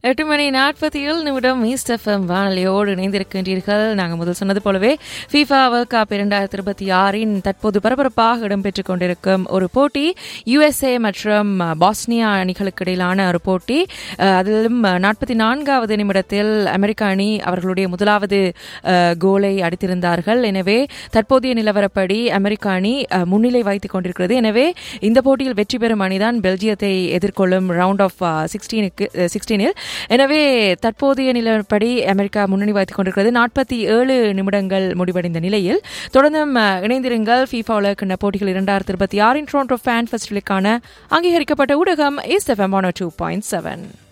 எட்டு மணி நாற்பத்தி ஏழு நிமிடம் ஈஸ்ட் எஃப்எம் வானொலியோடு இணைந்திருக்கின்றீர்கள் நாங்கள் முதல் சொன்னது போலவே ஃபீஃபா வேர்ல்ட் கப் இரண்டாயிரத்தி இருபத்தி ஆறின் தற்போது பரபரப்பாக இடம்பெற்றுக் கொண்டிருக்கும் ஒரு போட்டி யுஎஸ்ஏ மற்றும் பாஸ்னியா அணிகளுக்கு இடையிலான ஒரு போட்டி அஹ், அதிலும் நாற்பத்தி நான்காவது நிமிடத்தில் அமெரிக்க அணி அவர்களுடைய முதலாவது அஹ், கோலை அடித்திருந்தார்கள் எனவே தற்போதைய நிலவரப்படி அமெரிக்க அணி அஹ், முன்னிலை வைத்துக் கொண்டிருக்கிறது எனவே இந்த போட்டியில் வெற்றி பெறும் அணிதான் பெல்ஜியத்தை எதிர்கொள்ளும் ரவுண்ட் ஆஃப் சிக்ஸ்டீனுக்கு சிக்ஸ்டீனில் எனவே தற்போதைய நிலப்படி அமெரிக்கா முன்னணி வைத்துக் கொண்டிருக்கிறது நாற்பத்தி ஏழு நிமிடங்கள் முடிவடைந்த நிலையில் தொடர்ந்தும் அஹ், இணைந்திருங்கள் ஃபீஃபா உலகக்கிண்ண போட்டிகள் இரண்டாயிரத்தி இருபத்தி ஆறின் டொரண்டோ ஃபேன் ஃபெஸ்டிவலுக்கான அங்கீகரிக்கப்பட்ட ஊடகம் is FM one two point seven